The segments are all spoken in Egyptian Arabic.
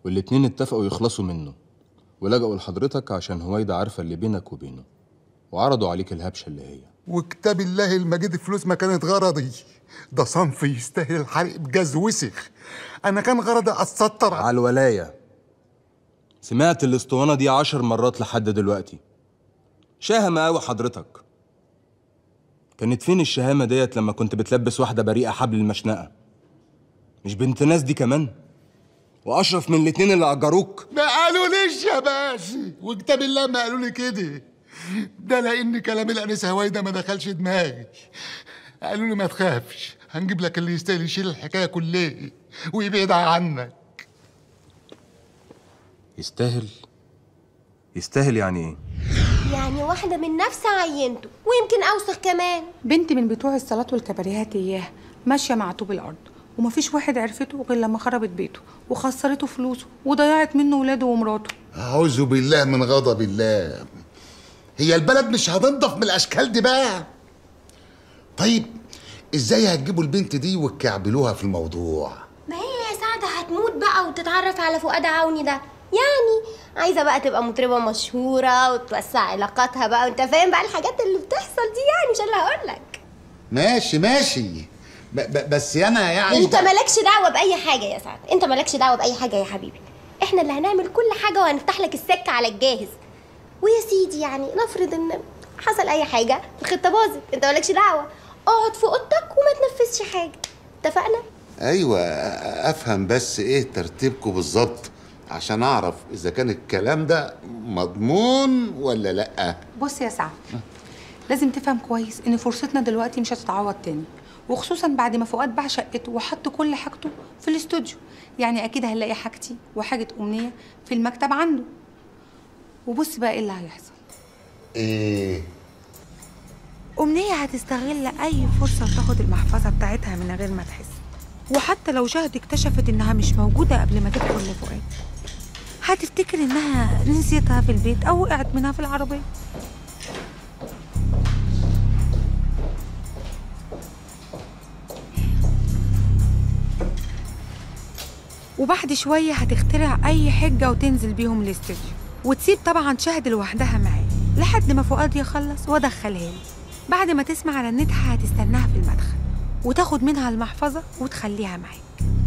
والاتنين اتفقوا يخلصوا منه ولجأوا لحضرتك عشان هويدا عارفة اللي بينك وبينه وعرضوا عليك الهبشة اللي هي وكتاب الله المجيد فلوس ما كانت غرضي ده صنف يستاهل الحرق بجاز وسخ انا كان غرضي اتستر على الولاية سمعت الاسطوانة دي عشر مرات لحد دلوقتي شاهمة قوي حضرتك كانت فين الشهامة ديت لما كنت بتلبس واحدة بريئة حبل المشنقة مش بنت ناس دي كمان وأشرف من الاتنين اللي أجروك ما قالوا ليش يا باشا وكتاب الله ما قالوا لي كده ده لان كلام الانسه هويدا ما دخلش دماغي قالوا لي ما تخافش هنجيب لك اللي يستاهل يشيل الحكايه كلها ويبعد عنك يستاهل يستاهل يعني ايه يعني واحدة من نفس عينته ويمكن أوسخ كمان بنت من بتوع الصالات والكباريهات اياه ماشيه مع طوب الارض ومفيش واحد عرفته غير لما خربت بيته وخسرته فلوسه وضيعت منه ولاده ومراته اعوذ بالله من غضب الله هي البلد مش هتنضف من الاشكال دي بقى طيب ازاي هتجيبوا البنت دي وتكعبلوها في الموضوع ما هي يا سعدة هتموت بقى وتتعرف على فؤاد عوني ده يعني عايزة بقى تبقى مطربة مشهورة وتوسع علاقاتها بقى وانت فاهم بقى الحاجات اللي بتحصل دي يعني مش اللي هقولك ماشي ماشي ب ب بس انا يعني انت مالكش دعوة بأي حاجة يا سعدة انت مالكش دعوة بأي حاجة يا حبيبي احنا اللي هنعمل كل حاجة وهنفتح لك السكة على الجاهز ويا سيدي يعني نفرض ان حصل اي حاجة الخطة باظت انت مالكش دعوة اقعد في اوضتك وما تنفذش حاجة اتفقنا؟ ايوه افهم بس ايه ترتيبكم بالظبط عشان اعرف اذا كان الكلام ده مضمون ولا لا بص يا سعد لازم تفهم كويس ان فرصتنا دلوقتي مش هتتعوض تاني وخصوصا بعد ما فؤاد باع شقته وحط كل حاجته في الاستوديو يعني اكيد هنلاقي حاجتي وحاجه امنيه في المكتب عنده وبص بقى ايه اللي هيحصل ايه أمنية هتستغل أي فرصة وتاخد المحفظة بتاعتها من غير ما تحس وحتى لو شهد اكتشفت إنها مش موجودة قبل ما تدخل لفؤاد هتفتكر إنها نسيتها في البيت أو وقعت منها في العربية وبعد شوية هتخترع أي حجة وتنزل بيهم الاستوديو وتسيب طبعا شهد لوحدها معاه لحد ما فؤاد يخلص وادخلها له بعد ما تسمع رنتها هتستناها في المدخل وتاخد منها المحفظة وتخليها معاك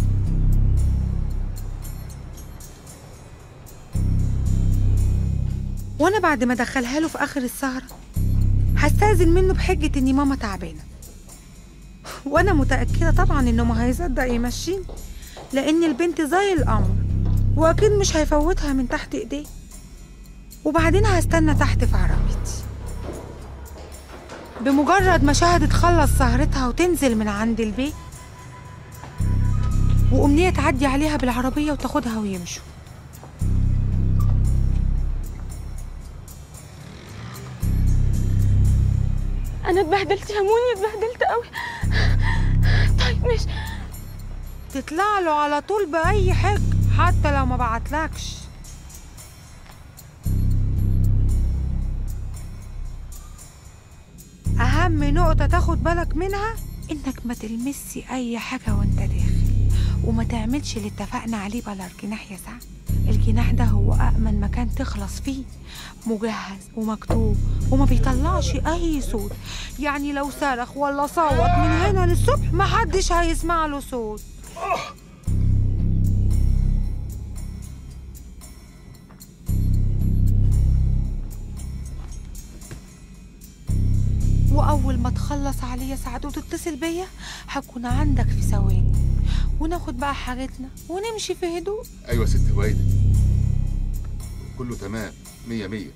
وانا بعد ما ادخلها له في اخر السهرة هستأذن منه بحجة اني ماما تعبانة وانا متأكدة طبعا انه ما هيصدق يمشيني لان البنت زي القمر واكيد مش هيفوتها من تحت ايديه وبعدين هستنى تحت في عربيتي بمجرد ما شهد تخلص سهرتها وتنزل من عند البيت وأمنية تعدي عليها بالعربية وتاخدها ويمشوا انا اتبهدلت يا موني اتبهدلت قوي طيب مش تطلع له على طول بأي حاجة حتى لو ما بعتلكش أهم نقطة تاخد بالك منها إنك ما تلمسي أي حاجة وأنت داخل وما تعملش اللي اتفقنا عليه بلا الجناح يا سعد الجناح ده هو أأمن مكان تخلص فيه مجهز ومكتوب وما بيطلعش أي صوت يعني لو صرخ ولا صوت من هنا للصبح محدش هيسمع له صوت وأول ما تخلص عليا يا سعد وتتصل بيا هكون عندك في ثواني وناخد بقى حاجتنا ونمشي في هدوء ايوه ست هويدا كله تمام مية مية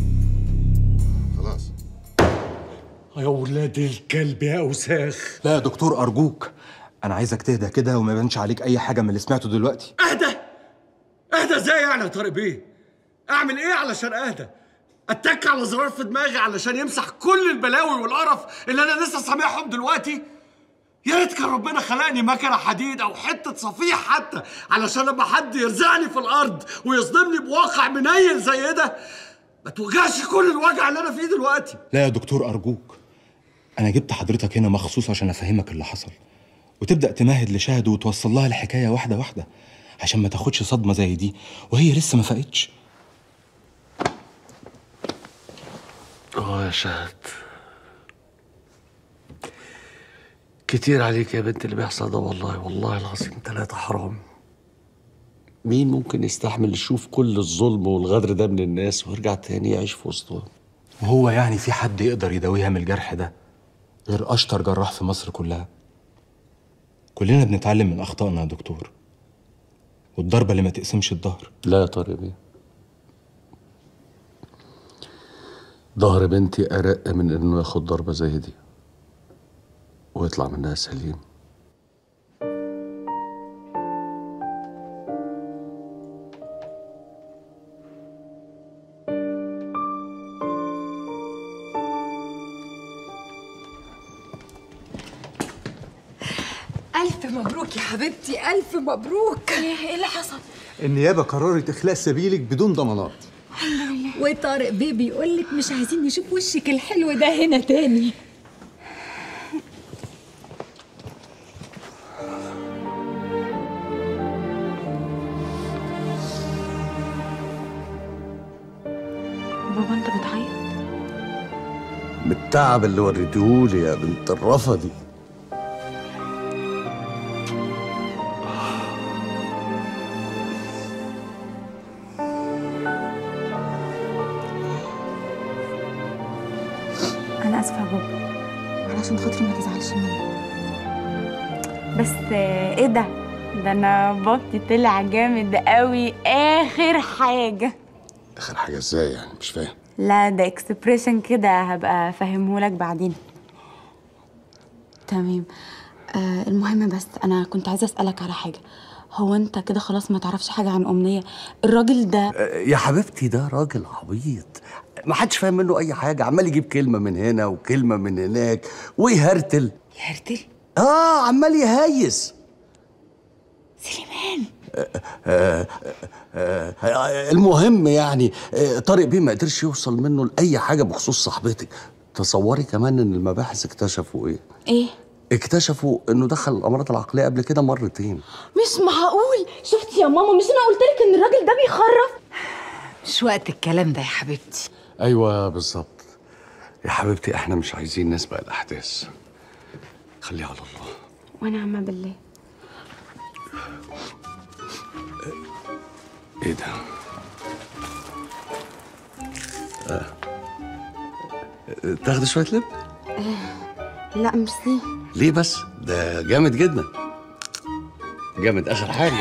خلاص يا ولاد الكلب يا أوساخ لا يا دكتور أرجوك أنا عايزك تهدى كده وما يبانش عليك أي حاجة من اللي سمعته دلوقتي اهدى اهدى ازاي يعني يا طارق بيه اعمل ايه علشان اهدى اتك على زرار في دماغي علشان يمسح كل البلاوي والقرف اللي انا لسه سامعهم دلوقتي يا ريت كان ربنا خلقني مكنه حديد او حته صفيح حتى علشان لما حد يرزعني في الارض ويصدمني بواقع منيل زي ده ما توجعش كل الوجع اللي انا فيه دلوقتي لا يا دكتور أرجوك أنا جبت حضرتك هنا مخصوص عشان أفهمك اللي حصل وتبدأ تمهد لشهد وتوصل لها الحكاية واحدة واحدة عشان ما تاخدش صدمه زي دي وهي لسه ما فاقتش اه يا شهد كتير عليك يا بنت اللي بيحصل ده والله والله العظيم ثلاثة حرام مين ممكن يستحمل يشوف كل الظلم والغدر ده من الناس ويرجع تاني يعيش في وسطهم وهو يعني في حد يقدر يداويها من الجرح ده غير اشطر جراح في مصر كلها كلنا بنتعلم من اخطائنا يا دكتور والضربه اللي ما تقسمش الظهر لا يا طارق بيه ظهر بنتي أرق من إنه ياخد ضربة زي دي ويطلع منها سليم ألف مبروك يا حبيبتي ألف مبروك إيه اللي حصل؟ النيابة قررت إخلاء سبيلك بدون ضمانات وطارق بيه بيقول لك مش عايزين نشوف وشك الحلو ده هنا تاني بابا انت بتعيط من التعب اللي وريتهولي يا بنت الرفا دي انا اسفه يا بابا علشان خاطري ما تزعلش مني بس آه، ايه ده ده انا بابتي طلع جامد قوي اخر حاجه اخر حاجه ازاي يعني مش فاهم لا ده اكسبريشن كده هبقى افهمهولك بعدين تمام آه المهم بس انا كنت عايزه اسالك على حاجه هو انت كده خلاص ما تعرفش حاجه عن امنيه الراجل ده يا حبيبتي ده راجل عبيط ما حدش فاهم منه اي حاجه عمال يجيب كلمه من هنا وكلمه من هناك ويهرتل يهرتل اه عمال يهيس سليمان آه آه آه المهم يعني آه طارق بيه ما قدرش يوصل منه لاي حاجه بخصوص صاحبتك تصوري كمان ان المباحث اكتشفوا ايه ايه اكتشفوا انه دخل الامراض العقليه قبل كده مرتين مش معقول شفتي يا ماما مش انا قلت لك ان الراجل ده بيخرف مش وقت الكلام ده يا حبيبتي ايوه بالظبط يا حبيبتي احنا مش عايزين نسبق الاحداث خليها على الله وانا عم بالله ايه ده آه. تاخدي شويه لب لا ميرسي ليه بس ده جامد جدا جامد اخر حاجه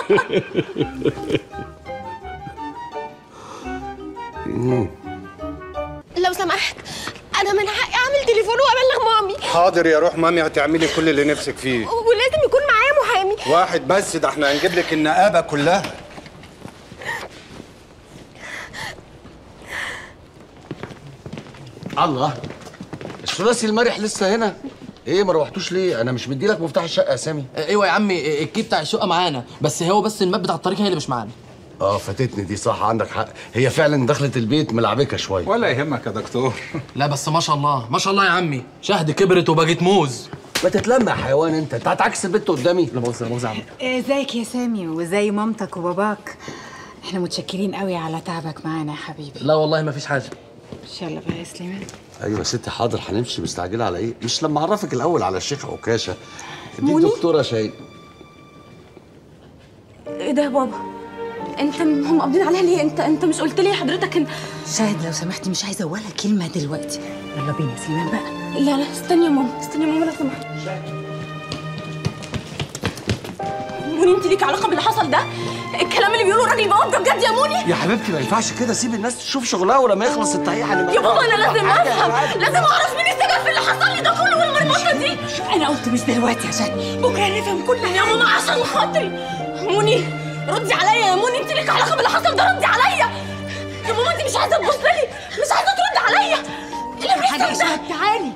مم. لو سمحت انا من حقي اعمل تليفون وابلغ مامي حاضر يا روح مامي هتعملي كل اللي نفسك فيه ولازم يكون معايا محامي واحد بس ده احنا هنجيب لك النقابة كلها الله الثلاثي المرح لسه هنا ايه ما روحتوش ليه انا مش مديلك مفتاح الشقه يا سامي ايوه يا عمي الكي بتاع الشقه معانا بس هو بس الماب بتاع الطريق هي اللي مش معانا اه فاتتني دي صح عندك حق هي فعلا دخلت البيت ملعبكه شويه ولا يهمك يا دكتور لا بس ما شاء الله ما شاء الله يا عمي شهد كبرت وبقت موز ما تتلم يا حيوان انت انت هتعكس البت قدامي لا مؤاخذه لا مؤاخذه يا عمي ازيك يا سامي وزي مامتك وباباك احنا متشكرين قوي على تعبك معانا يا حبيبي لا والله ما فيش حاجه ان شاء الله بقى يا سليمان ايوه يا ستي حاضر هنمشي مستعجله على ايه مش لما اعرفك الاول على الشيخ عكاشه دي موني؟ دكتوره شيء ايه ده يا بابا انت هم قابضين عليها ليه انت انت مش قلت لي حضرتك ان شاهد لو سمحتي مش عايزه ولا كلمه دلوقتي يلا بينا يا سليمان بقى لا لا استني يا ماما استني يا ماما لو سمحت موني انت ليك علاقه باللي حصل ده الكلام اللي بيقوله الراجل بابا بجد يا موني يا حبيبتي ما ينفعش كده سيب الناس تشوف شغلها ولما يخلص التحقيق هنبقى يا بابا انا لازم حاجة. افهم لازم اعرف مين السبب في اللي حصل لي ده كله والمرمطه دي انا قلت مش دلوقتي يا شاهد بكره نفهم كل يا ماما عشان خاطري موني ردي عليا يا موني انت ليك علاقه باللي حصل ده ردي عليا يا ماما انت مش عايزه تبص لي مش عايزه ترد عليا ايه اللي حاجه يا بيحصل ده شاهد تعالي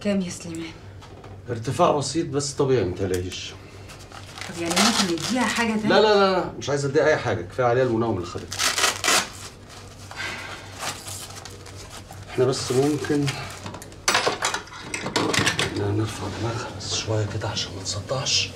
كام يا سليمان ارتفاع بسيط بس طبيعي ما تقلقيش طب يعني ممكن نديها حاجه تانية لا لا لا لا مش عايز اديها اي حاجه كفايه عليها المنوم اللي خدتها احنا بس ممكن إننا نرفع دماغها بس شويه كده عشان ما تصدعش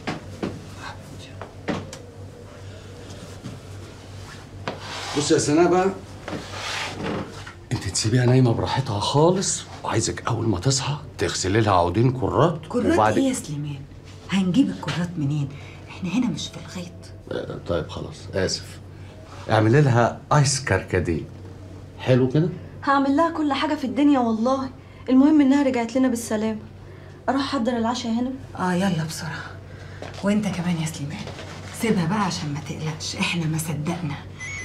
بص يا سناء بقى انت تسيبيها نايمه براحتها خالص وعايزك اول ما تصحى تغسلي لها عودين كرات كرات ايه يا سليمان هنجيب الكرات منين احنا هنا مش في الغيط آه، طيب خلاص اسف اعملي لها ايس كركديه حلو كده هعمل لها كل حاجة في الدنيا والله المهم انها رجعت لنا بالسلامة اروح احضر العشاء هنا اه يلا بسرعه وانت كمان يا سليمان سيبها بقى عشان ما تقلقش احنا ما صدقنا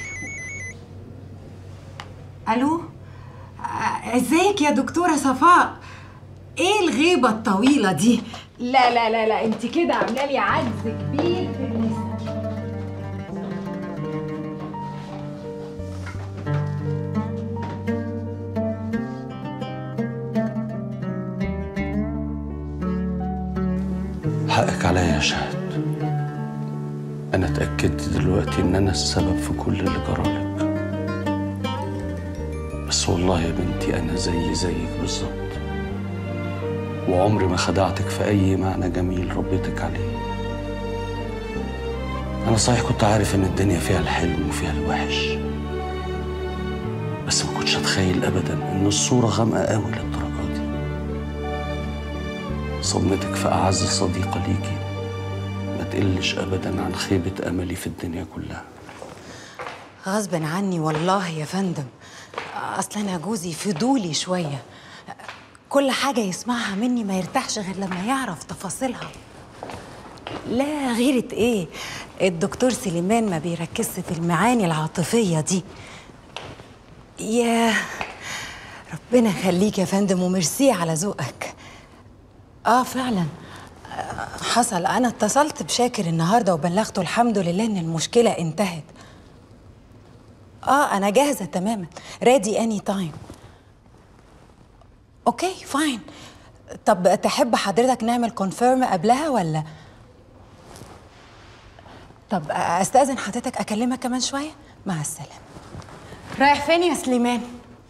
الو آه، ازيك يا دكتوره صفاء ايه الغيبه الطويله دي لا لا لا لا انت كده عامله لي عجز كبير في النساء حقك عليا يا شهد انا اتاكدت دلوقتي ان انا السبب في كل اللي جرالك بس والله يا بنتي انا زي زيك بالظبط وعمري ما خدعتك في اي معنى جميل ربيتك عليه انا صحيح كنت عارف ان الدنيا فيها الحلو وفيها الوحش بس ما كنتش اتخيل ابدا ان الصوره غامقه قوي للدرجه دي صدمتك في اعز صديقه ليكي ما تقلش ابدا عن خيبه املي في الدنيا كلها غصب عني والله يا فندم اصل انا جوزي فضولي شويه كل حاجه يسمعها مني ما يرتاحش غير لما يعرف تفاصيلها لا غيرة ايه الدكتور سليمان ما بيركزش في المعاني العاطفيه دي يا ربنا يخليك يا فندم وميرسي على ذوقك اه فعلا آه، حصل انا اتصلت بشاكر النهارده وبلغته الحمد لله ان المشكله انتهت اه انا جاهزه تماما ريدي اني تايم اوكي فاين طب تحب حضرتك نعمل كونفيرم قبلها ولا طب استاذن حضرتك اكلمك كمان شويه مع السلامه رايح فين يا سليمان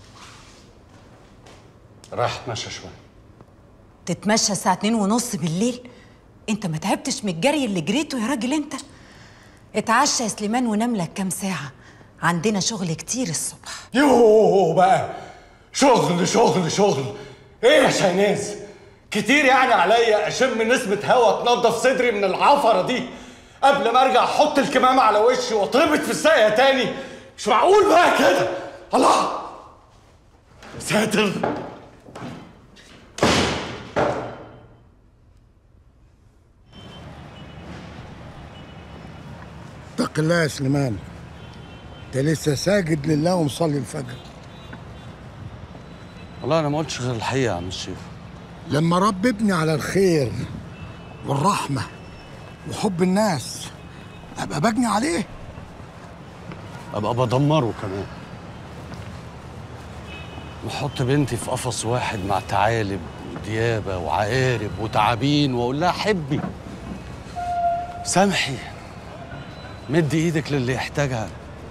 راح اتمشى شويه تتمشى الساعه اتنين ونص بالليل انت ما تعبتش من الجري اللي جريته يا راجل انت اتعشى يا سليمان ونام لك كام ساعه عندنا شغل كتير الصبح يوه بقى شغل شغل شغل ايه يا شايناز كتير يعني عليا اشم نسمة هوا تنضف صدري من العفرة دي قبل ما ارجع احط الكمامة على وشي واتربط في الساقية تاني مش معقول بقى كده الله ساتر اتق الله يا سليمان انت لسه ساجد لله ومصلي الفجر والله انا ما قلتش غير الحقيقة يا عم الشيخ لما رب ابني على الخير والرحمة وحب الناس أبقى بجني عليه ابقى بدمره كمان واحط بنتي في قفص واحد مع ثعالب وديابه وعقارب وتعابين واقول لها حبي سامحي مدي ايدك للي يحتاجها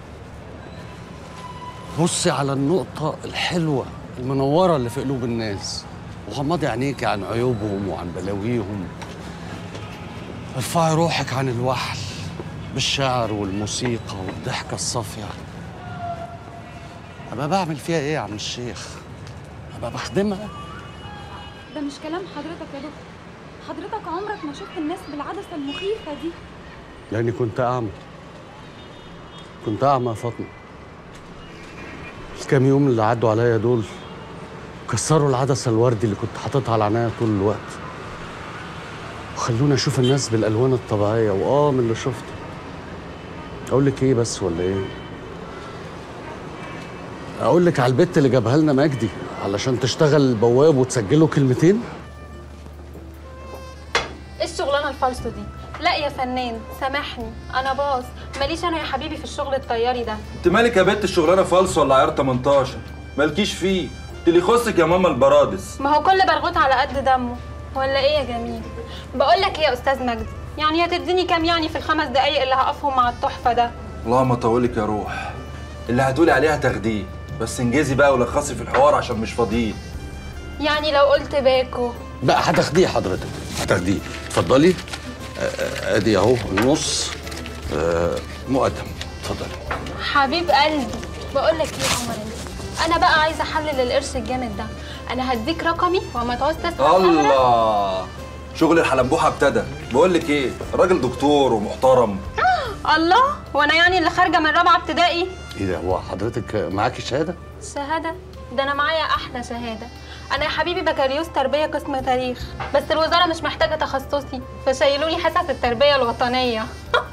بصي على النقطة الحلوة المنورة اللي في قلوب الناس وغمضي عينيكي عن عيوبهم وعن بلاويهم ارفعي روحك عن الوحل بالشعر والموسيقى والضحكة الصافية أبقى بعمل فيها إيه يا عم الشيخ؟ أبقى بخدمها ده مش كلام حضرتك يا دكتور حضرتك عمرك ما شفت الناس بالعدسة المخيفة دي لأني كنت أعمى كنت أعمى يا فاطمة الكام يوم اللي عدوا عليا دول كسروا العدسة الوردي اللي كنت حاططها على عينيا طول الوقت وخلوني أشوف الناس بالألوان الطبيعية وآه من اللي شفته أقول لك إيه بس ولا إيه؟ أقول لك على البت اللي جابها لنا مجدي علشان تشتغل بواب وتسجله كلمتين؟ ايه الشغلانة الفالصة دي؟ لا يا فنان سامحني انا باص ماليش انا يا حبيبي في الشغل الطياري ده انت مالك يا بنت الشغلانه فالص ولا عيار 18 مالكيش فيه اللي يخصك يا ماما البرادس ما هو كل برغوت على قد دمه ولا ايه يا جميل بقول لك ايه يا استاذ مجدي يعني هتديني كام يعني في الخمس دقايق اللي هقفهم مع التحفه ده اللهم طولك يا روح اللي هتقولي عليها تاخديه بس انجزي بقى ولخصي في الحوار عشان مش فاضيين يعني لو قلت باكو بقى هتاخديه حضرتك هتاخديه اتفضلي آه، آه، ادي اهو النص آه، مقدم اتفضلي حبيب قلبي بقول لك ايه يا عمر انت انا بقى عايزه احلل القرش الجامد ده انا هديك رقمي وما تعوز تسمع الله شغل الحلنبوحه ابتدى بقول لك ايه راجل دكتور ومحترم الله وانا يعني اللي خارجه من رابعه ابتدائي ايه ده هو حضرتك معاكي شهاده شهاده ده انا معايا احلى شهاده انا يا حبيبي بكالوريوس تربيه قسم تاريخ بس الوزاره مش محتاجه تخصصي فشيلوا لي حصص التربيه الوطنيه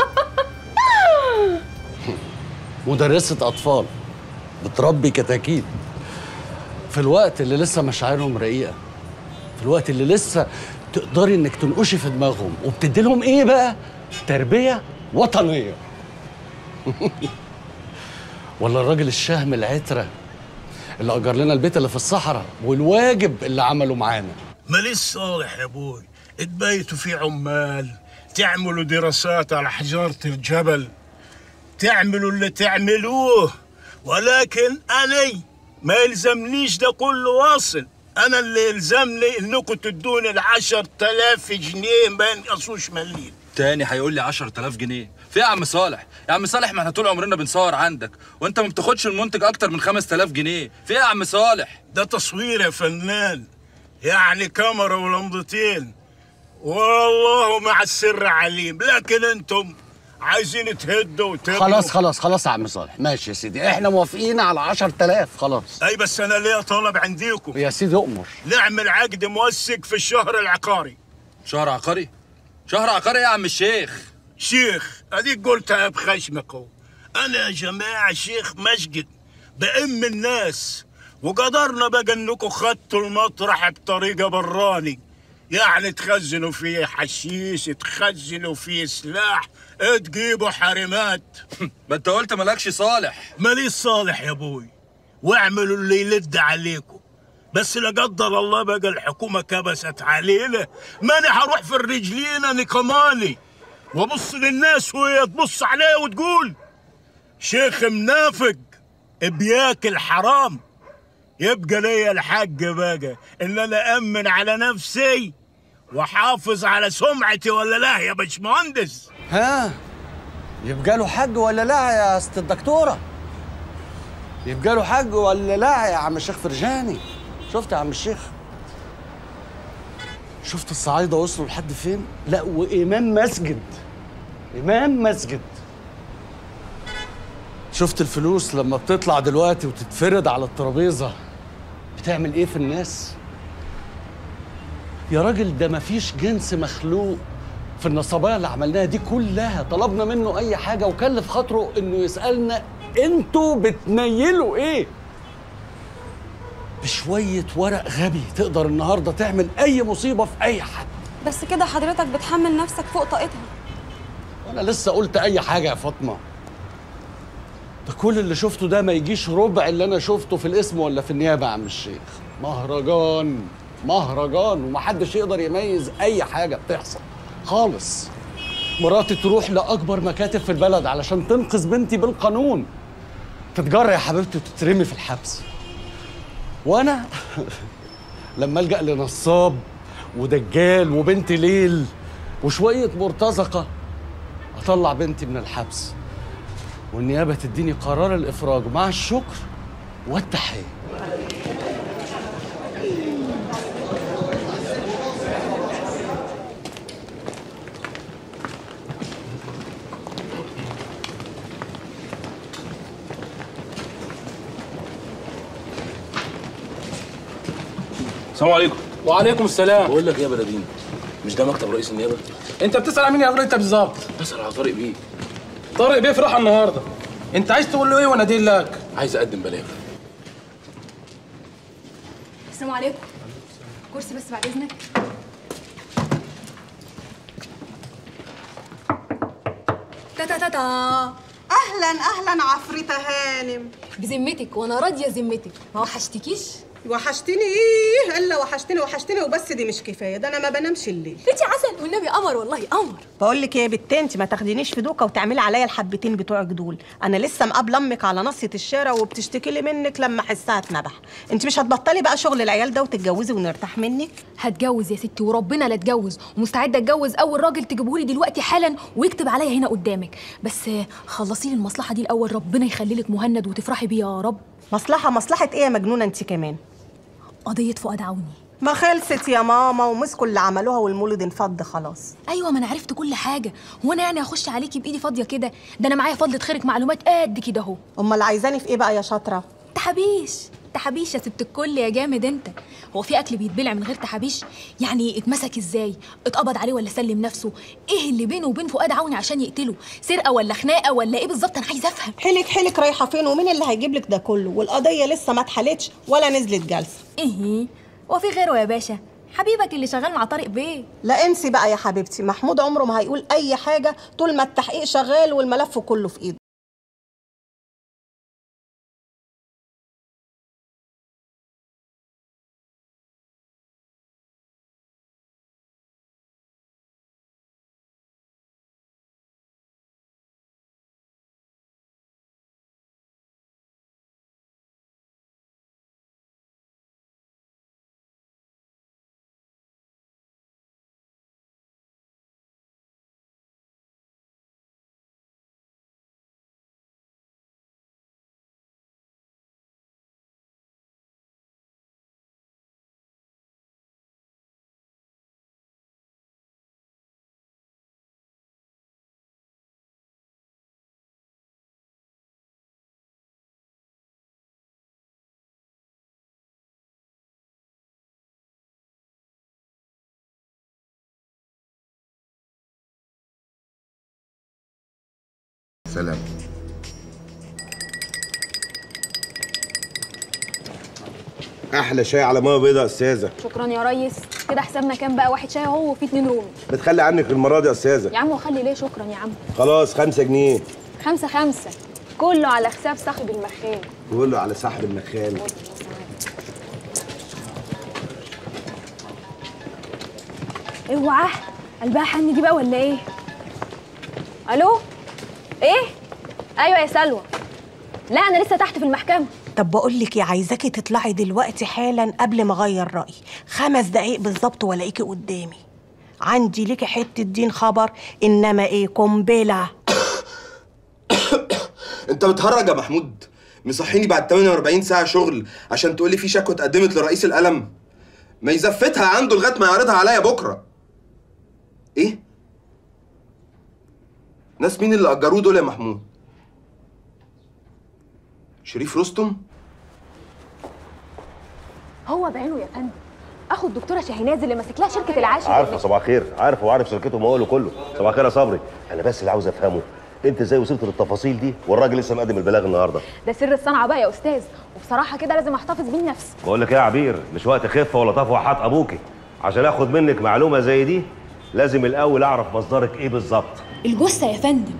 مدرسة أطفال بتربي كتاكيت في الوقت اللي لسه مشاعرهم رقيقة في الوقت اللي لسه تقدري انك تنقشي في دماغهم وبتدي لهم ايه بقى؟ تربية وطنية ولا الراجل الشهم العترة اللي أجر لنا البيت اللي في الصحراء والواجب اللي عمله معانا ماليش صالح يا ابوي تبيتوا في عمال تعملوا دراسات على حجارة الجبل تعملوا اللي تعملوه ولكن أنا ما يلزمنيش ده كله واصل أنا اللي يلزمني إنكم تدوني العشر تلاف جنيه ما ينقصوش مليل تاني هيقول لي 10000 جنيه في إيه يا عم صالح يا عم صالح ما احنا طول عمرنا بنصور عندك وانت ما بتاخدش المنتج اكتر من 5000 جنيه في إيه يا عم صالح ده تصوير يا فنان يعني كاميرا ولمضتين والله مع السر عليم لكن انتم عايزين تهدوا وتبنوا خلاص خلاص خلاص يا عم صالح ماشي يا سيدي احنا موافقين على 10000 خلاص اي بس انا ليا طلب عنديكم يا سيدي اؤمر نعمل عقد موثق في الشهر العقاري شهر عقاري شهر عقاري يا عم الشيخ شيخ اديك قلتها بخشمك اهو انا يا جماعه شيخ مسجد بأم الناس وقدرنا بقى انكم خدتوا المطرح بطريقه براني يعني تخزنوا فيه حشيش تخزنوا فيه سلاح تجيبوا حريمات ما انت قلت مالكش صالح ماليش صالح يا ابوي واعملوا اللي يلد عليكم بس لا قدر الله بقى الحكومه كبست علينا ما انا هروح في الرجلين انا كمالي وابص للناس وهي تبص عليا وتقول شيخ منافق بياكل حرام يبقى ليا الحق بقى ان انا امن على نفسي واحافظ على سمعتي ولا لا يا باشمهندس ها يبقى له حج ولا لا يا ست الدكتوره يبقى له حج ولا لا يا عم الشيخ فرجاني شفت يا عم الشيخ شفت الصعايده وصلوا لحد فين لا وامام مسجد امام مسجد شفت الفلوس لما بتطلع دلوقتي وتتفرد على الترابيزه بتعمل ايه في الناس يا راجل ده مفيش جنس مخلوق في النصبايا اللي عملناها دي كلها طلبنا منه اي حاجه وكلف خاطره انه يسالنا انتوا بتنيلوا ايه بشويه ورق غبي تقدر النهارده تعمل اي مصيبه في اي حد بس كده حضرتك بتحمل نفسك فوق طاقتها انا لسه قلت اي حاجه يا فاطمه ده كل اللي شفته ده ما يجيش ربع اللي انا شفته في الاسم ولا في النيابه يا عم الشيخ مهرجان مهرجان ومحدش يقدر يميز اي حاجه بتحصل خالص مراتي تروح لاكبر مكاتب في البلد علشان تنقذ بنتي بالقانون تتجرى يا حبيبتي وتترمي في الحبس وانا لما الجا لنصاب ودجال وبنت ليل وشويه مرتزقه اطلع بنتي من الحبس والنيابه تديني قرار الافراج مع الشكر والتحيه السلام عليكم وعليكم السلام بقول لك ايه يا بلدين مش ده مكتب رئيس النيابه انت بتسال عن مين يا راجل انت بالظبط بسال على طارق بيه طارق بيه في راحه النهارده انت عايز تقول له ايه وانا ادين لك عايز اقدم بلاغ السلام عليكم كرسي بس بعد اذنك تا تا تا تا اهلا اهلا عفريتة هانم بذمتك وانا راضيه ذمتك ما وحشتكيش وحشتني ايه الا وحشتني وحشتني وبس دي مش كفايه ده انا ما بنامش الليل انت عسل والنبي قمر والله قمر بقول لك ايه يا بت انت ما تاخدينيش في دوكه وتعملي عليا الحبتين بتوعك دول انا لسه مقابله امك على نصيه الشارع وبتشتكي لي منك لما احسها اتنبح انت مش هتبطلي بقى شغل العيال ده وتتجوزي ونرتاح منك هتجوز يا ستي وربنا لا اتجوز ومستعده اتجوز اول راجل تجيبهولي دلوقتي حالا ويكتب عليا هنا قدامك بس آه، خلصي لي المصلحه دي الاول ربنا يخلي لك مهند وتفرحي بيه يا رب مصلحه مصلحه ايه يا مجنونه انت كمان قضيه فؤاد عوني ما خلصت يا ماما ومسكوا اللي عملوها والمولد انفض خلاص ايوه ما انا عرفت كل حاجه هو انا يعني هخش عليكي بايدي فاضيه كده ده انا معايا فضله خيرك معلومات قد كده اهو امال عايزاني في ايه بقى يا شاطره تحابيش تحابيش يا ست الكل يا جامد انت هو في اكل بيتبلع من غير تحابيش يعني اتمسك ازاي اتقبض عليه ولا سلم نفسه ايه اللي بينه وبين فؤاد عوني عشان يقتله سرقه ولا خناقه ولا ايه بالظبط انا عايزه افهم حيلك حيلك رايحه فين ومين اللي هيجيب لك ده كله والقضيه لسه ما اتحلتش ولا نزلت جلسه ايه هو في غيره يا باشا حبيبك اللي شغال مع طارق بيه لا انسي بقى يا حبيبتي محمود عمره ما هيقول اي حاجه طول ما التحقيق شغال والملف كله في ايده سلام احلى شاي على ميه بيضاء يا استاذه شكرا يا ريس كده حسابنا كام بقى واحد شاي اهو وفي اتنين رومي بتخلي عنك المره دي يا يا استاذه عم وخلي ليه شكرا يا عم خلاص خمسة جنيه خمسة خمسة كله على حساب صاحب المخان تقول له على سحب النخال اوعى قلبها حن دي بقى ولا ايه الو ايه ايوه يا سلوى لا انا لسه تحت في المحكمه طب بقول لك ايه عايزاكي تطلعي دلوقتي حالا قبل ما اغير رايي خمس دقايق بالظبط والاقيكي قدامي عندي ليكي حته دين خبر انما ايه قنبله انت بتهرج يا محمود مصحيني بعد 48 ساعه شغل عشان تقولي في شكوى اتقدمت لرئيس القلم ما يزفتها عنده لغايه ما يعرضها عليا بكره ايه ناس مين اللي اجروه دول يا محمود شريف رستم هو بعينه يا فندم اخو الدكتوره شاهيناز اللي ماسك لها شركه العاشر عارفه صباح الخير عارف وعارف شركته مواله كله صباح الخير يا صبري انا بس اللي عاوز افهمه انت ازاي وصلت للتفاصيل دي والراجل لسه مقدم البلاغ النهارده ده سر الصنعه بقى يا استاذ وبصراحه كده لازم احتفظ بيه لنفسي بقول لك ايه يا عبير مش وقت خفه ولا طفوه حات ابوكي عشان اخد منك معلومه زي دي لازم الاول اعرف مصدرك ايه بالظبط الجثه يا فندم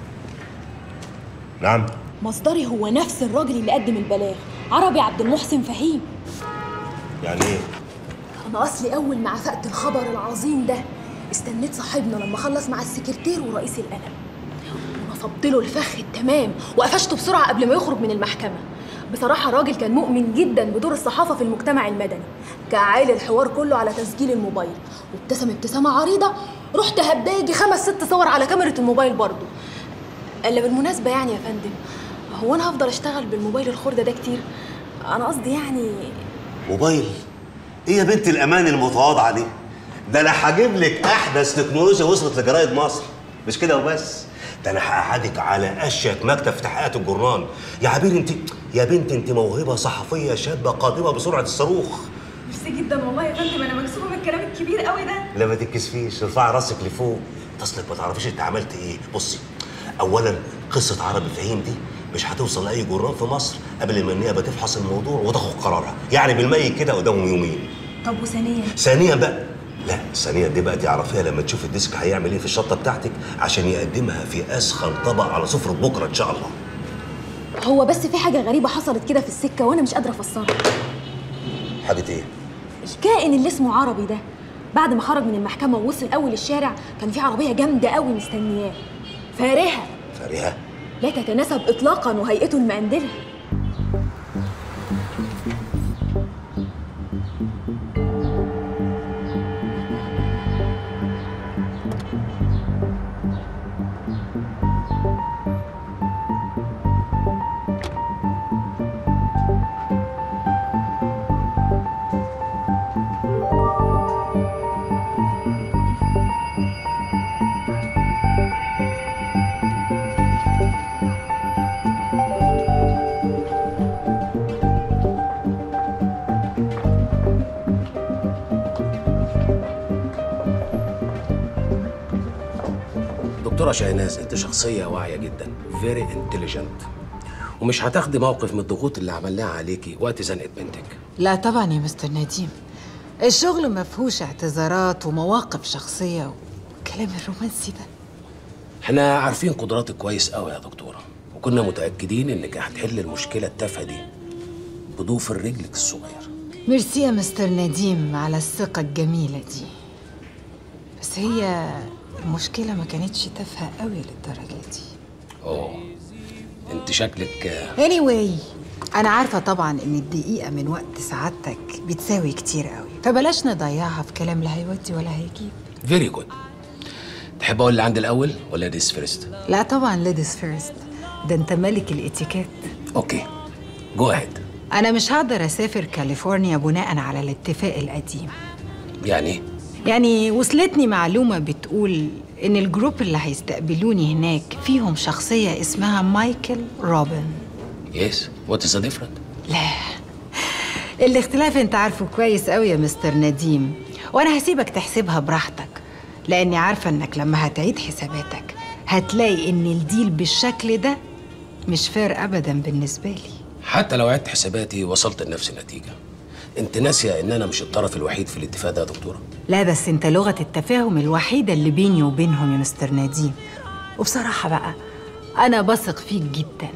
نعم مصدري هو نفس الراجل اللي قدم البلاغ عربي عبد المحسن فهيم يعني ايه انا اصلي اول ما عفقت الخبر العظيم ده استنيت صاحبنا لما خلص مع السكرتير ورئيس القلم ونصبت له الفخ التمام وقفشته بسرعه قبل ما يخرج من المحكمه بصراحة الراجل كان مؤمن جدا بدور الصحافة في المجتمع المدني كعال الحوار كله على تسجيل الموبايل وابتسم ابتسامة عريضة رحت هبداجي خمس ست صور على كاميرا الموبايل برضه اللي بالمناسبة يعني يا فندم هو أنا هفضل أشتغل بالموبايل الخردة ده كتير أنا قصدي يعني موبايل ايه يا بنت الامان المتواضعه دي ده انا هجيب لك احدث تكنولوجيا وصلت لجرايد مصر مش كده وبس ده انا هقعدك على اشيك مكتب في تحقيقات الجرنان يا عبير انت يا بنت انت موهبه صحفيه شابه قادمه بسرعه الصاروخ ميرسي جدا والله يا فندم أنا مكسوفة من الكلام الكبير قوي ده لا ما تتكسفيش ارفعي راسك لفوق تصلك ما تعرفيش انت عملت ايه بصي اولا قصه عربي فهيم دي مش هتوصل لاي جرنان في مصر قبل ما النيابه تفحص الموضوع وتاخد قرارها يعني بالميت كده قدامهم يومين طب وثانيا ثانيا بقى لا ثانيا دي بقى تعرفيها لما تشوف الديسك هيعمل ايه في الشطه بتاعتك عشان يقدمها في اسخن طبق على سفره بكره ان شاء الله هو بس في حاجة غريبة حصلت كده في السكة وأنا مش قادرة أفسرها حاجه ايه الكائن اللي اسمه عربي ده بعد ما خرج من المحكمه ووصل اول الشارع كان في عربيه جامده قوي مستنياه فارهه فارهه لا تتناسب اطلاقا وهيئته المقندله دكتورة شاهناز انت شخصية واعية جدا فيري انتليجنت ومش هتاخدي موقف من الضغوط اللي عملناها عليكي وقت زنقة بنتك لا طبعا يا مستر نديم الشغل ما فيهوش اعتذارات ومواقف شخصية والكلام الرومانسي ده احنا عارفين قدراتك كويس قوي يا دكتورة وكنا متأكدين انك هتحل المشكلة التافهة دي بضوفر رجلك الصغير ميرسي يا مستر نديم على الثقة الجميلة دي بس هي المشكلة ما كانتش تافهة قوي للدرجة دي اوه انت شكلك anyway أنا عارفة طبعا إن الدقيقة من وقت سعادتك بتساوي كتير قوي فبلاش نضيعها في كلام لا هيودي ولا هيجيب فيري جود تحب اقول اللي عندي الاول ولا ديس فيرست لا طبعا ليديز فيرست ده أنت ملك الاتيكيت اوكي جو اهيد أنا مش هقدر أسافر كاليفورنيا بناء على الاتفاق القديم يعني يعني وصلتني معلومة بتقول إن الجروب اللي هيستقبلوني هناك فيهم شخصية اسمها مايكل روبن يس وات از ديفرنت لا الاختلاف انت عارفه كويس قوي يا مستر نديم وانا هسيبك تحسبها براحتك لاني عارفه انك لما هتعيد حساباتك هتلاقي ان الديل بالشكل ده مش فير ابدا بالنسبه لي حتى لو عدت حساباتي وصلت لنفس النتيجة انت ناسية ان انا مش الطرف الوحيد في الاتفاق ده يا دكتورة لا بس انت لغه التفاهم الوحيده اللي بيني وبينهم يا مستر نديم وبصراحه بقى انا بثق فيك جدا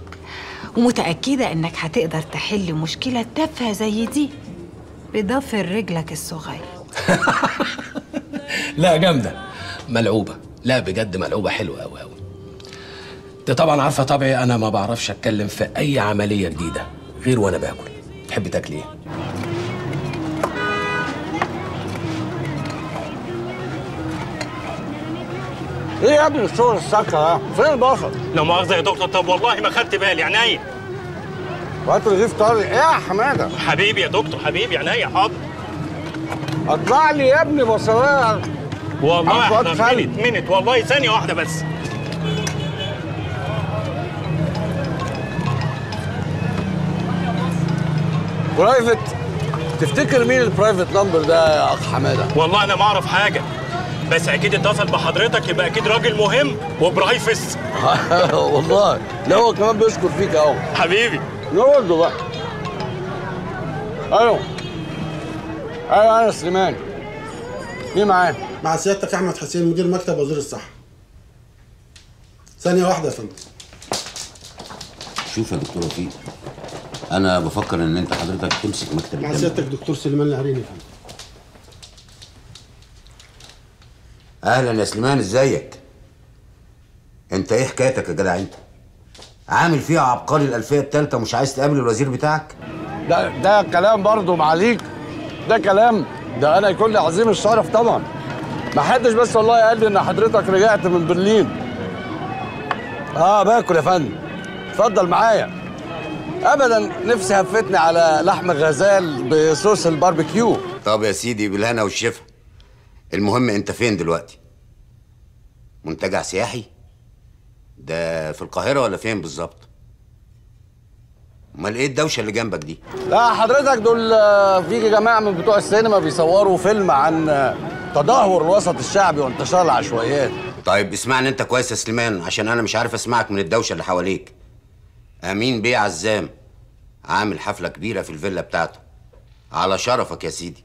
ومتاكده انك هتقدر تحل مشكله تافهه زي دي بضفر رجلك الصغير لا جامدة ملعوبة لا بجد ملعوبة حلوة أوي أوي انت طبعا عارفة طبعي أنا ما بعرفش أتكلم في أي عملية جديدة غير وأنا باكل تحبي تاكلي إيه؟ ايه يا ابني الشغل السكر ده؟ فين البصل؟ لا مؤاخذة يا دكتور طب والله ما خدت بالي عينيا وقت رغيف طارق ايه يا حماده؟ حبيبي يا دكتور حبيبي عينيا حاضر اطلع لي يا ابني بصلايه والله عفوا، احنا خالد. منت منت والله ثانية واحدة بس برايفت تفتكر مين البرايفت نمبر ده يا اخ حماده؟ والله أنا ما أعرف حاجة بس أكيد اتصل بحضرتك يبقى أكيد راجل مهم وبرايفس والله لا هو كمان بيشكر فيك اهو حبيبي نقول له بقى ايوه ايوه انا سليمان مين معايا؟ مع سيادتك احمد حسين مدير مكتب وزير الصحه ثانيه واحده يا فندم شوف يا دكتور وفيق انا بفكر ان انت حضرتك تمسك مكتب مع الدم. سيادتك دكتور سليمان العريني يا فندم اهلا يا سليمان ازيك انت ايه حكايتك يا جدع انت عامل فيها عبقري الالفيه الثالثه ومش عايز تقابل الوزير بتاعك ده ده كلام برضه معاليك ده كلام ده انا يكون لي عظيم الشرف طبعا ما حدش بس والله قال لي ان حضرتك رجعت من برلين اه باكل يا فندم اتفضل معايا ابدا نفسي هفتني على لحم غزال بصوص الباربيكيو طب يا سيدي بالهنا والشفا المهم انت فين دلوقتي منتجع سياحي ده في القاهره ولا فين بالظبط امال ايه الدوشه اللي جنبك دي لا حضرتك دول آه، في جماعه من بتوع السينما بيصوروا فيلم عن آه، تدهور الوسط الشعبي وانتشار العشوائيات طيب اسمعني انت كويس يا سليمان عشان انا مش عارف اسمعك من الدوشه اللي حواليك امين بيه عزام عامل حفله كبيره في الفيلا بتاعته على شرفك يا سيدي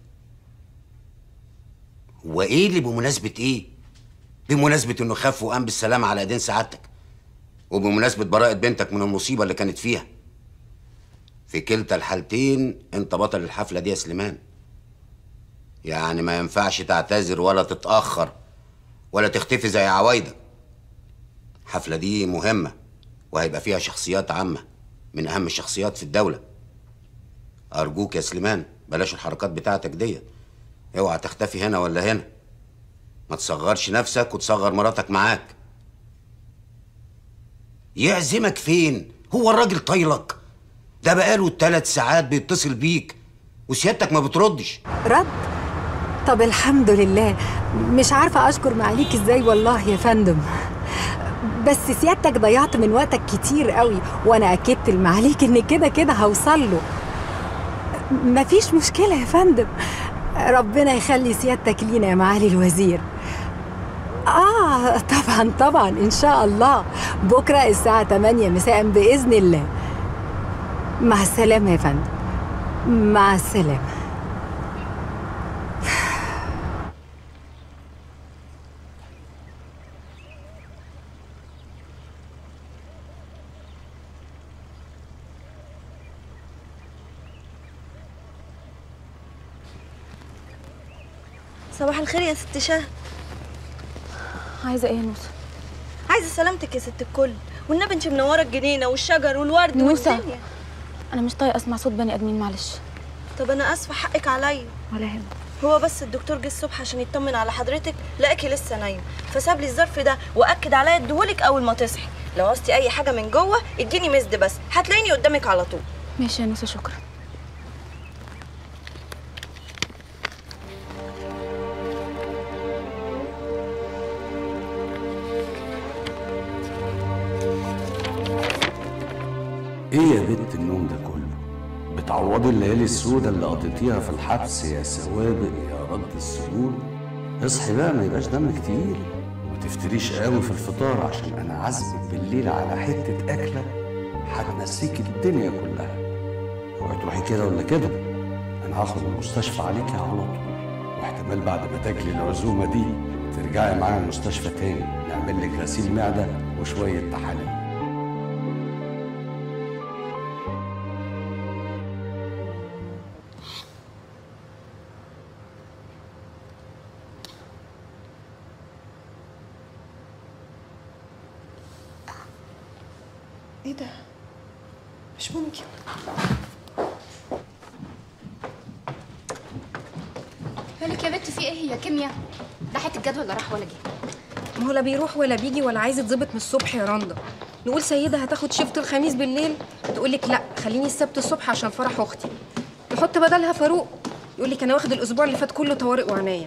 وايه اللي بمناسبه ايه بمناسبه انه خف وقام بالسلامه على ايدين سعادتك وبمناسبه براءه بنتك من المصيبه اللي كانت فيها في كلتا الحالتين انت بطل الحفله دي يا سليمان يعني ما ينفعش تعتذر ولا تتاخر ولا تختفي زي عوايدك الحفله دي مهمه وهيبقى فيها شخصيات عامه من اهم الشخصيات في الدوله ارجوك يا سليمان بلاش الحركات بتاعتك دي اوعى تختفي هنا ولا هنا ما تصغرش نفسك وتصغر مراتك معاك يعزمك فين هو الراجل طايلك ده بقاله ثلاث ساعات بيتصل بيك وسيادتك ما بتردش رد طب الحمد لله مش عارفة أشكر معاليك إزاي والله يا فندم بس سيادتك ضيعت من وقتك كتير قوي وأنا أكدت لمعاليك إن كده كده هوصل له مفيش مشكلة يا فندم ربنا يخلي سيادتك لينا يا معالي الوزير آه طبعا طبعا إن شاء الله بكرة الساعة 8 مساء بإذن الله مع السلامة يا فندم مع السلامة صباح الخير يا ست شهد عايزه ايه يا نوسه عايزه سلامتك يا ست الكل والنبي انت منوره الجنينه والشجر والورد نوسة. والدنيا انا مش طايقه اسمع صوت بني ادمين معلش طب انا اسفه حقك عليا ولا يهمك هو بس الدكتور جه الصبح عشان يطمن على حضرتك لقاكي لسه نايم فساب لي الظرف ده واكد عليا اديهولك اول ما تصحي لو عوزتي اي حاجه من جوه اديني مزد بس هتلاقيني قدامك على طول ماشي يا نوسه شكرا ايه يا بنت النوم ده كله بتعوضي الليالي السوداء اللي قضيتيها في الحبس يا سوابق يا رد السجون اصحي بقى ما يبقاش دمك تقيل وتفتريش قوي في الفطار عشان انا عازمك بالليل على حته اكله هتنسيك الدنيا كلها اوعي تروحي كده ولا كده انا هاخد المستشفى عليكي على طول واحتمال بعد ما تاكلي العزومه دي ترجعي معايا المستشفى تاني نعمل لك غسيل معده وشويه تحاليل ايه ده مش ممكن مالك يا بنت في ايه هي كيمياء ده حته الجدول لا راح ولا جه ما هو لا بيروح ولا بيجي ولا عايز يتظبط من الصبح يا رندا نقول سيدة هتاخد شيفت الخميس بالليل تقول لك لا خليني السبت الصبح عشان فرح اختي نحط بدلها فاروق يقول لك انا واخد الاسبوع اللي فات كله طوارئ وعنايه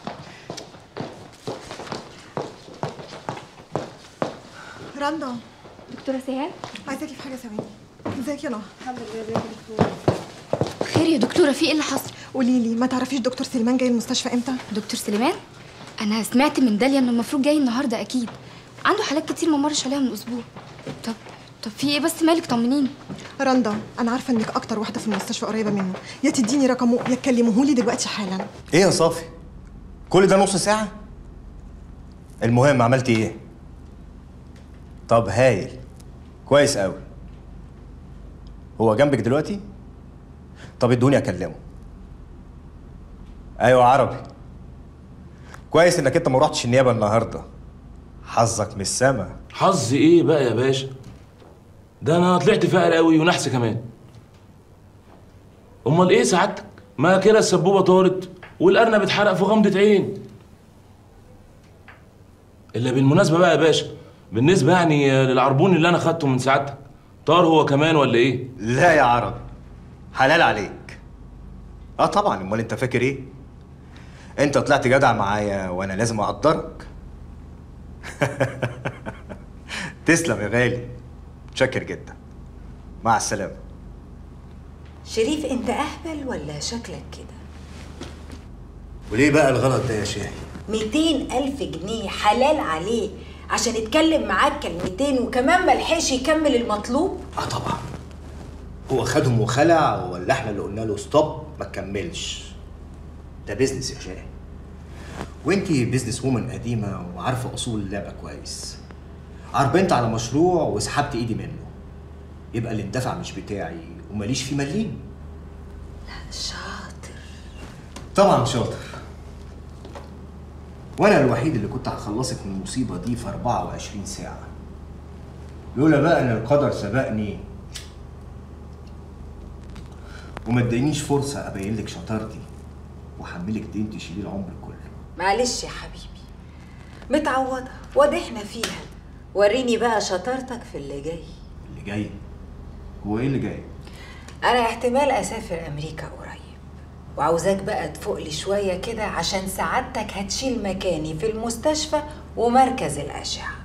رندا دكتوره سهام عايزاكي في حاجه ثواني ازيك يا نهى الحمد لله يا دكتور خير يا دكتوره في ايه اللي حصل قولي لي ما تعرفيش دكتور سليمان جاي المستشفى امتى دكتور سليمان انا سمعت من داليا انه المفروض جاي النهارده اكيد عنده حالات كتير ما مرش عليها من اسبوع طب طب في ايه بس مالك طمنيني رندا انا عارفه انك اكتر واحده في المستشفى قريبه منه يا تديني رقمه يا تكلمهولي دلوقتي حالا ايه يا صافي كل ده نص ساعة المهم عملتي ايه طب هايل كويس قوي هو جنبك دلوقتي طب ادوني اكلمه ايوه عربي كويس انك انت ما رحتش النيابه النهارده حظك من السما حظ ايه بقى يا باشا ده انا طلعت فقر قوي ونحس كمان امال ايه سعادتك ما كده السبوبه طارت والارنب اتحرق في غمضه عين الا بالمناسبه بقى يا باشا بالنسبه يعني للعربون اللي انا خدته من سعادتك طار هو كمان ولا ايه لا يا عربي حلال عليك اه طبعا امال انت فاكر ايه انت طلعت جدع معايا وانا لازم اقدرك تسلم يا غالي متشكر جدا مع السلامه شريف انت اهبل ولا شكلك كده وليه بقى الغلط ده يا شاهي 200 ألف جنيه حلال عليه عشان يتكلم معاك كلمتين وكمان ملحقش يكمل المطلوب اه طبعا هو خدهم وخلع ولا احنا اللي قلنا له ستوب ما تكملش ده بيزنس يا شاهي وانتي بيزنس وومن قديمه وعارفه اصول اللعبه كويس عربنت على مشروع وسحبت ايدي منه يبقى اللي اندفع مش بتاعي وماليش في مليم شاطر طبعا شاطر وانا الوحيد اللي كنت هخلصك من المصيبه دي في 24 ساعه لولا بقى ان القدر سبقني وما ادانيش فرصه ابين لك شطارتي واحملك دين تشيلي العمر كله معلش يا حبيبي متعوضة واضحنا فيها وريني بقى شطارتك في اللي جاي اللي جاي هو ايه اللي جاي أنا احتمال أسافر أمريكا قريب وعاوزاك بقى تفوق لي شوية كده عشان سعادتك هتشيل مكاني في المستشفى ومركز الأشعة